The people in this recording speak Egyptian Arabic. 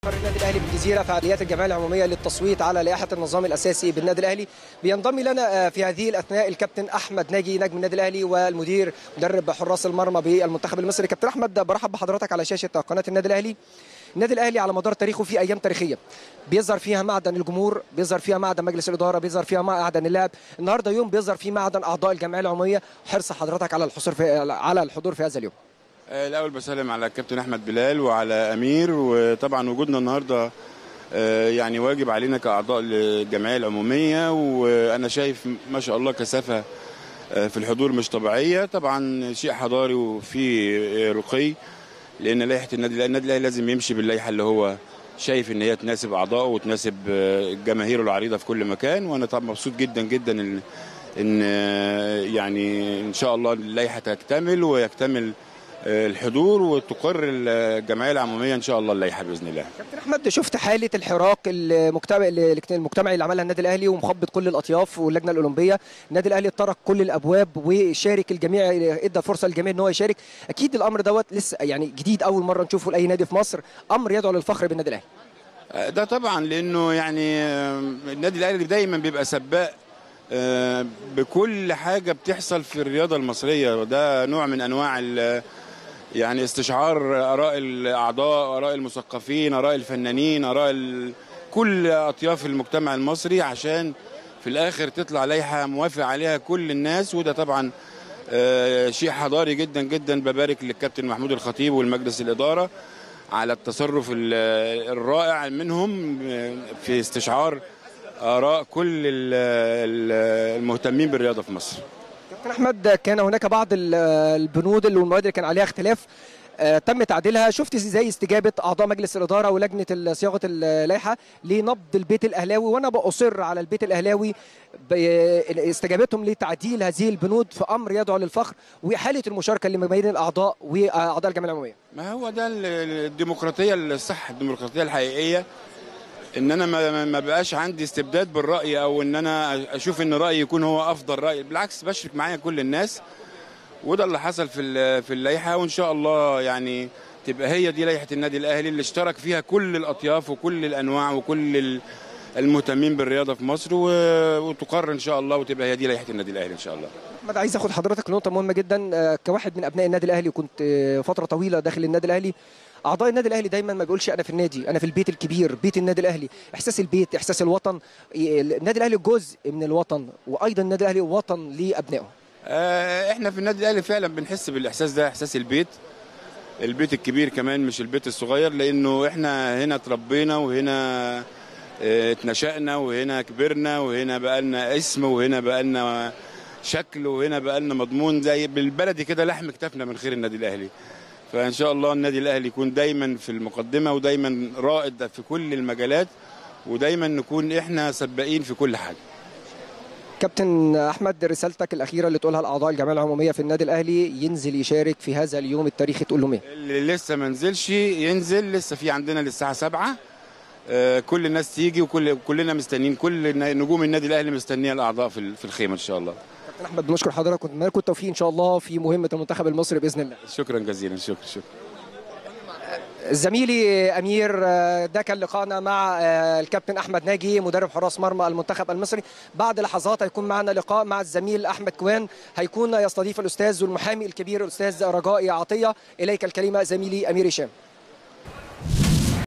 النادي الاهلي بالجزيره فعاليات الجمعيه العموميه للتصويت على لائحه النظام الاساسي بالنادي الاهلي بينضم لنا في هذه الاثناء الكابتن احمد ناجي نجم النادي الاهلي والمدير مدرب حراس المرمى بالمنتخب المصري كابتن احمد برحب بحضرتك على شاشه قناه النادي الاهلي النادي الاهلي على مدار تاريخه في ايام تاريخيه بيظهر فيها معدن الجمهور بيظهر فيها معدن مجلس الاداره بيظهر فيها معدن اللاعب النهارده يوم بيظهر فيه معدن اعضاء الجمعيه العموميه حرص حضرتك على الحصول في على الحضور في هذا اليوم الاول بسلم على الكابتن احمد بلال وعلى امير وطبعا وجودنا النهارده يعني واجب علينا كاعضاء الجمعيه العموميه وانا شايف ما شاء الله كثافه في الحضور مش طبيعيه طبعا شيء حضاري وفي رقي لان لائحه النادي النادي الاهلي لازم يمشي باللائحه اللي هو شايف ان هي تناسب اعضائه وتناسب جماهيره العريضه في كل مكان وانا طبعا مبسوط جدا جدا ان ان يعني ان شاء الله اللائحه تكتمل ويكتمل الحضور وتقر الجمعيه العموميه ان شاء الله اللائحه باذن الله. كابتن احمد شفت حاله الحراك المجتمع المجتمعي اللي عملها النادي الاهلي ومخبط كل الاطياف واللجنه الاولمبيه، النادي الاهلي طرق كل الابواب وشارك الجميع ادى فرصه للجميع ان هو يشارك، اكيد الامر دوت لسه يعني جديد اول مره نشوفه لاي نادي في مصر، امر يدعو للفخر بالنادي الاهلي. ده طبعا لانه يعني النادي الاهلي دايما بيبقى سباق بكل حاجه بتحصل في الرياضه المصريه وده نوع من انواع يعني استشعار اراء الاعضاء اراء المثقفين اراء الفنانين اراء ال... كل اطياف المجتمع المصري عشان في الاخر تطلع لائحه موافق عليها كل الناس وده طبعا آه شيء حضاري جدا جدا ببارك للكابتن محمود الخطيب والمجلس الاداره على التصرف الرائع منهم في استشعار اراء كل المهتمين بالرياضه في مصر كابتن احمد كان هناك بعض البنود والمواد اللي كان عليها اختلاف تم تعديلها شفت ازاي استجابه اعضاء مجلس الاداره ولجنه صياغه اللائحه لنبض البيت الاهلاوي وانا باصر على البيت الاهلاوي استجابتهم لتعديل هذه البنود في امر يدعو للفخر واحاله المشاركه اللي ما بين الاعضاء واعضاء الجمعيه العموميه ما هو ده الديمقراطيه الصح الديمقراطيه الحقيقيه ان انا ما ما بقاش عندي استبداد بالراي او ان انا اشوف ان رايي يكون هو افضل راي بالعكس بشرك معايا كل الناس وده اللي حصل في في اللائحه وان شاء الله يعني تبقى هي دي لائحه النادي الاهلي اللي اشترك فيها كل الاطياف وكل الانواع وكل المهتمين بالرياضه في مصر وتقر ان شاء الله وتبقى هي دي لائحه النادي الاهلي ان شاء الله. احمد عايز اخد حضرتك نقطه مهمه جدا كواحد من ابناء النادي الاهلي وكنت فتره طويله داخل النادي الاهلي اعضاء النادي الاهلي دايما ما بيقولش انا في النادي انا في البيت الكبير بيت النادي الاهلي احساس البيت احساس الوطن النادي الاهلي جزء من الوطن وايضا النادي الاهلي وطن لابنائه احنا في النادي الاهلي فعلا بنحس بالاحساس ده احساس البيت البيت الكبير كمان مش البيت الصغير لانه احنا هنا اتربينا وهنا اتنشأنا وهنا كبرنا وهنا بقى لنا اسم وهنا بقى لنا شكل وهنا بقى لنا مضمون زي بالبلدي كده لحم كتفنا من خير النادي الاهلي فان شاء الله النادي الاهلي يكون دايما في المقدمه ودايما رائد في كل المجالات ودايما نكون احنا سباقين في كل حاجه كابتن احمد رسالتك الاخيره اللي تقولها لاعضاء الجمعيه العموميه في النادي الاهلي ينزل يشارك في هذا اليوم التاريخي تقول لهم ايه اللي لسه ما نزلش ينزل لسه في عندنا للساعه 7 آه كل الناس تيجي وكل كلنا مستنيين كل نجوم النادي الاهلي مستنيه الاعضاء في في الخيمه ان شاء الله كابتن احمد بنشكر حضرتك ونتمنى لكم التوفيق ان شاء الله في مهمه المنتخب المصري باذن الله شكرا جزيلا شكرا شكرا زميلي امير ده كان لقائنا مع الكابتن احمد ناجي مدرب حراس مرمى المنتخب المصري بعد لحظات هيكون معنا لقاء مع الزميل احمد كوان هيكون يستضيف الاستاذ والمحامي الكبير الاستاذ رجاء عطيه اليك الكلمه زميلي امير هشام